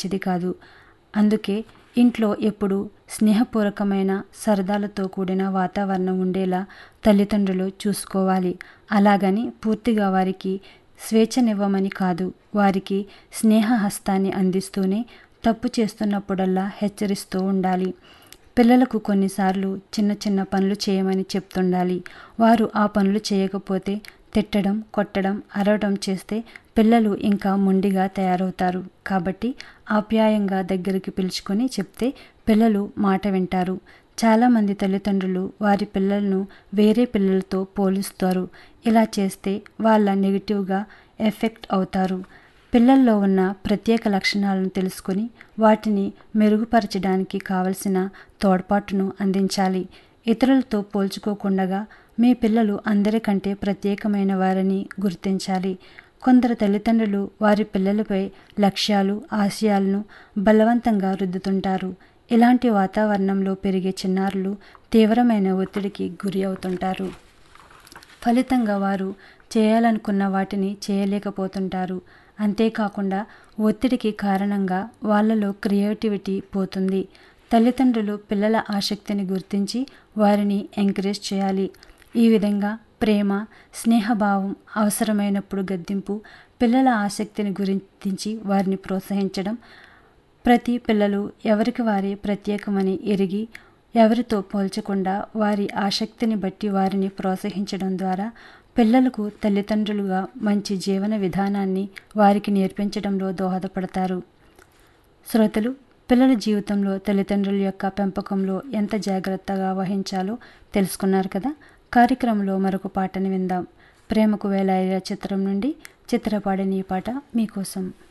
మంచిది కాదు అందుకే ఇంట్లో ఎప్పుడు స్నేహపూర్వకమైన సరదాలతో కూడిన వాతావరణం ఉండేలా తల్లిదండ్రులు చూసుకోవాలి అలాగని పూర్తిగా వారికి స్వేచ్ఛనివ్వమని కాదు వారికి స్నేహ హస్తాన్ని అందిస్తూనే తప్పు చేస్తున్నప్పుడల్లా హెచ్చరిస్తూ ఉండాలి పిల్లలకు కొన్నిసార్లు చిన్న చిన్న పనులు చేయమని చెప్తుండాలి వారు ఆ పనులు చేయకపోతే తిట్టడం కొట్టడం అరవడం చేస్తే పిల్లలు ఇంకా మొండిగా తయారవుతారు కాబట్టి ఆప్యాయంగా దగ్గరికి పిలుచుకొని చెప్తే పిల్లలు మాట వింటారు చాలామంది తల్లిదండ్రులు వారి పిల్లలను వేరే పిల్లలతో పోలుస్తారు ఇలా చేస్తే వాళ్ళ నెగిటివ్గా ఎఫెక్ట్ అవుతారు పిల్లల్లో ఉన్న ప్రత్యేక లక్షణాలను తెలుసుకొని వాటిని మెరుగుపరచడానికి కావలసిన తోడ్పాటును అందించాలి ఇతరులతో పోల్చుకోకుండా మీ పిల్లలు అందరికంటే ప్రత్యేకమైన వారని గుర్తించాలి కొందరు తల్లిదండ్రులు వారి పిల్లలపై లక్ష్యాలు ఆశయాలను బలవంతంగా రుద్దుతుంటారు ఇలాంటి వాతావరణంలో పెరిగే చిన్నారులు తీవ్రమైన ఒత్తిడికి గురి అవుతుంటారు ఫలితంగా వారు చేయాలనుకున్న వాటిని చేయలేకపోతుంటారు అంతేకాకుండా ఒత్తిడికి కారణంగా వాళ్ళలో క్రియేటివిటీ పోతుంది తల్లిదండ్రులు పిల్లల ఆసక్తిని గుర్తించి వారిని ఎంకరేజ్ చేయాలి ఈ విధంగా ప్రేమ స్నేహభావం అవసరమైనప్పుడు గద్దింపు పిల్లల ఆసక్తిని గుర్తించి వారిని ప్రోత్సహించడం ప్రతి పిల్లలు ఎవరికి వారే ప్రత్యేకమని ఎరిగి ఎవరితో పోల్చకుండా వారి ఆసక్తిని బట్టి వారిని ప్రోత్సహించడం ద్వారా పిల్లలకు తల్లిదండ్రులుగా మంచి జీవన విధానాన్ని వారికి నేర్పించడంలో దోహదపడతారు శ్రోతలు పిల్లల జీవితంలో తల్లిదండ్రుల యొక్క పెంపకంలో ఎంత జాగ్రత్తగా వహించాలో తెలుసుకున్నారు కదా కార్యక్రమంలో మరొక పాటను విందాం ప్రేమకు వేలాయ చిత్రం నుండి చిత్రపాడిన ఈ పాట మీకోసం